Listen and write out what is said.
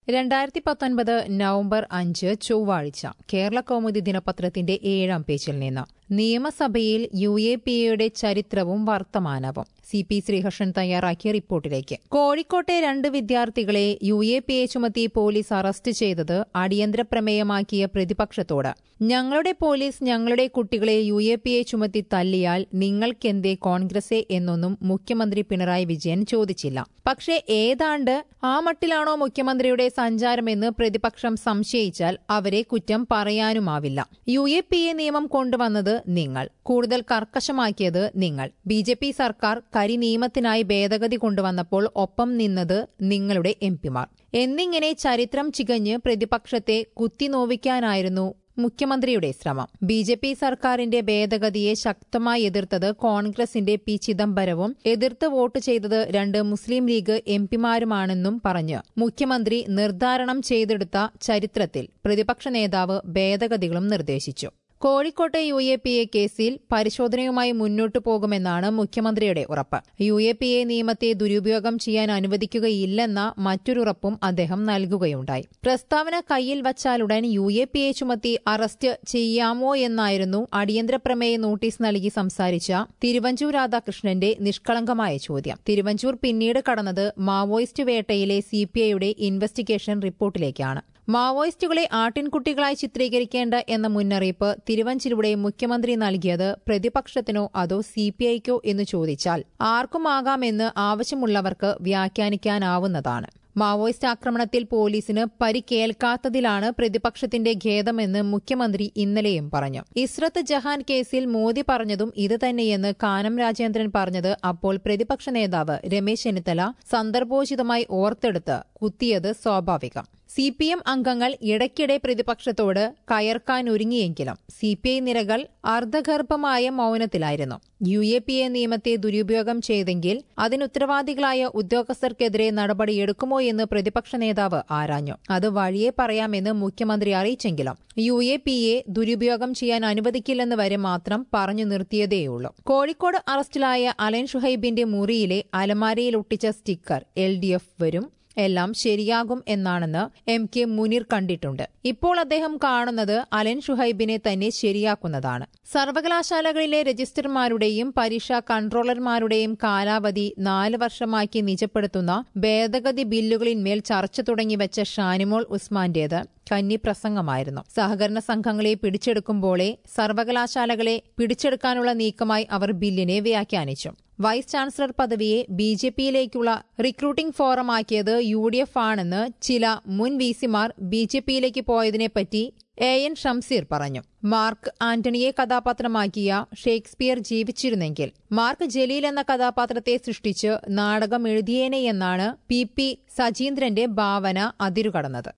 രണ്ടായിരത്തി പത്തൊൻപത് നവംബർ അഞ്ച് ചൊവ്വാഴ്ച കേരള കൗമുദി ദിനപത്രത്തിന്റെ ഏഴാം പേജിൽ നിന്ന് നിയമസഭയിൽ യു എ പി എയുടെ ചരിത്രവും വർത്തമാനവും സി പി ശ്രീഹർഷൻ തയ്യാറാക്കിയ റിപ്പോർട്ടിലേക്ക് കോഴിക്കോട്ടെ രണ്ട് വിദ്യാർത്ഥികളെ യു എ പി എ ചുമത്തി പോലീസ് അറസ്റ്റ് ചെയ്തത് അടിയന്തര പ്രമേയമാക്കിയ പ്രതിപക്ഷത്തോട് ഞങ്ങളുടെ പോലീസ് ഞങ്ങളുടെ കുട്ടികളെ യു എ പി എ ചുമത്തി തല്ലിയാൽ നിങ്ങൾക്കെന്തേ കോൺഗ്രസേ എന്നൊന്നും മുഖ്യമന്ത്രി പിണറായി വിജയൻ ചോദിച്ചില്ല പക്ഷേ ഏതാണ്ട് ആ മട്ടിലാണോ മുഖ്യമന്ത്രിയുടെ സഞ്ചാരമെന്ന് പ്രതിപക്ഷം സംശയിച്ചാൽ അവരെ കുറ്റം പറയാനുമാവില്ല യു എ പി എ നിയമം കൊണ്ടുവന്നത് നിങ്ങൾ കൂടുതൽ കർക്കശമാക്കിയത് നിങ്ങൾ ബി ജെ പി സർക്കാർ കരി നിയമത്തിനായി ഭേദഗതി കൊണ്ടുവന്നപ്പോൾ ഒപ്പം നിന്നത് നിങ്ങളുടെ എംപിമാർ എന്നിങ്ങനെ ചരിത്രം ചികഞ്ഞ് പ്രതിപക്ഷത്തെ കുത്തിനോവിക്കാനായിരുന്നു മുഖ്യമന്ത്രിയുടെ ശ്രമം ബി ജെ പി സർക്കാരിന്റെ ഭേദഗതിയെ ശക്തമായി എതിർത്തത് കോൺഗ്രസിന്റെ പി ചിദംബരവും എതിർത്ത് വോട്ട് ചെയ്തത് രണ്ട് മുസ്ലിം ലീഗ് എംപിമാരുമാണെന്നും പറഞ്ഞ് മുഖ്യമന്ത്രി നിർദ്ധാരണം ചെയ്തെടുത്ത ചരിത്രത്തിൽ പ്രതിപക്ഷ നേതാവ് ഭേദഗതികളും നിർദ്ദേശിച്ചു കോഴിക്കോട്ടെ യു എ പി എ കേസിൽ പരിശോധനയുമായി മുന്നോട്ടു പോകുമെന്നാണ് മുഖ്യമന്ത്രിയുടെ ഉറപ്പ് യു എ പി എ നിയമത്തെ ദുരുപയോഗം ചെയ്യാൻ അനുവദിക്കുകയില്ലെന്ന മറ്റൊരുറപ്പും അദ്ദേഹം നൽകുകയുണ്ടായി പ്രസ്താവന കയ്യിൽ വച്ചാലുടൻ യു എ പി എ ചുമത്തി അറസ്റ്റ് ചെയ്യാമോ എന്നായിരുന്നു അടിയന്തര പ്രമേയ നോട്ടീസ് നൽകി സംസാരിച്ച തിരുവഞ്ചൂർ രാധാകൃഷ്ണന്റെ നിഷ്കളങ്കമായ ചോദ്യം തിരുവഞ്ചൂർ പിന്നീട് കടന്നത് മാവോയിസ്റ്റ് വേട്ടയിലെ സിപിഐയുടെ ഇൻവെസ്റ്റിഗേഷൻ റിപ്പോർട്ടിലേക്കാണ് മാവോയിസ്റ്റുകളെ ആട്ടിൻകുട്ടികളായി ചിത്രീകരിക്കേണ്ട എന്ന മുന്നറിയിപ്പ് തിരുവഞ്ചിലൂടെ മുഖ്യമന്ത്രി നൽകിയത് പ്രതിപക്ഷത്തിനോ അതോ സിപിഐക്കോ എന്ന് ചോദിച്ചാൽ ആർക്കുമാകാമെന്ന് ആവശ്യമുള്ളവർക്ക് വ്യാഖ്യാനിക്കാനാവുന്നതാണ് മാവോയിസ്റ്റ് ആക്രമണത്തിൽ പോലീസിന് പരിക്കേൽക്കാത്തതിലാണ് പ്രതിപക്ഷത്തിന്റെ ഖേദമെന്ന് മുഖ്യമന്ത്രി ഇന്നലെയും പറഞ്ഞു ഇസ്രത്ത് ജഹാൻ കേസിൽ മോദി പറഞ്ഞതും ഇത് തന്നെയെന്ന് കാനം രാജേന്ദ്രൻ പറഞ്ഞത് അപ്പോൾ പ്രതിപക്ഷ നേതാവ് രമേശ് ചെന്നിത്തല സന്ദർഭോചിതമായി ഓർത്തെടുത്ത് കുത്തിയത് സ്വാഭാവികം സി പി എം അംഗങ്ങൾ ഇടയ്ക്കിടെ പ്രതിപക്ഷത്തോട് കയർക്കാനൊരുങ്ങിയെങ്കിലും സി പി ഐ നിരകൾ അർദ്ധഗർഭമായ മൌനത്തിലായിരുന്നു യു എ പി എ നിയമത്തെ ദുരുപയോഗം ചെയ്തെങ്കിൽ അതിനുത്തരവാദികളായ ഉദ്യോഗസ്ഥർക്കെതിരെ നടപടിയെടുക്കുമോ എന്ന് പ്രതിപക്ഷ നേതാവ് ആരാഞ്ഞു അത് വഴിയെ പറയാമെന്ന് മുഖ്യമന്ത്രി അറിയിച്ചെങ്കിലും യു എ പി എ ദുരുപയോഗം ചെയ്യാൻ അനുവദിക്കില്ലെന്ന് വരെ മാത്രം പറഞ്ഞു നിർത്തിയതേയുള്ളൂ കോഴിക്കോട് അറസ്റ്റിലായ അലൻ ഷുഹൈബിന്റെ മുറിയിലെ അലമാരയിൽ ഒട്ടിച്ച സ്റ്റിക്കർ എൽ ഡി എഫ് വരും എല്ലാം ശരിയാകും എന്നാണെന്ന് എം കെ മുനീർ കണ്ടിട്ടുണ്ട് ഇപ്പോൾ അദ്ദേഹം കാണുന്നത് അലൻ ഷുഹൈബിനെ തന്നെ ശരിയാക്കുന്നതാണ് സർവകലാശാലകളിലെ രജിസ്ട്രർമാരുടെയും പരീക്ഷാ കൺട്രോളർമാരുടെയും കാലാവധി നാല് വർഷമാക്കി നിജപ്പെടുത്തുന്ന ഭേദഗതി ബില്ലുകളിന്മേൽ ചർച്ച തുടങ്ങിവെച്ച ഷാനിമോൾ ഉസ്മാന്റേത് കന്നി പ്രസംഗമായിരുന്നു സഹകരണ സംഘങ്ങളെ പിടിച്ചെടുക്കുമ്പോളെ സർവകലാശാലകളെ പിടിച്ചെടുക്കാനുള്ള നീക്കമായി അവർ ബില്ലിനെ വ്യാഖ്യാനിച്ചു വൈസ് ചാൻസലർ പദവിയെ ബി ജെ പിയിലേക്കുള്ള റിക്രൂട്ടിംഗ് ഫോറമാക്കിയത് യു ഡി എഫ് ആണെന്ന് ചില മുൻ വിസിമാർ ബി ജെ പിയിലേക്ക് പോയതിനെപ്പറ്റി എ എൻ ഷംസീർ പറഞ്ഞു മാർക്ക് ആന്റണിയെ കഥാപാത്രമാക്കിയ ഷേക്സ്പിയർ ജീവിച്ചിരുന്നെങ്കിൽ മാർക്ക് ജലീൽ എന്ന കഥാപാത്രത്തെ സൃഷ്ടിച്ച് നാടകം എഴുതിയേനെയെന്നാണ് പി പി സജീന്ദ്രന്റെ ഭാവന അതിരുകടന്നത്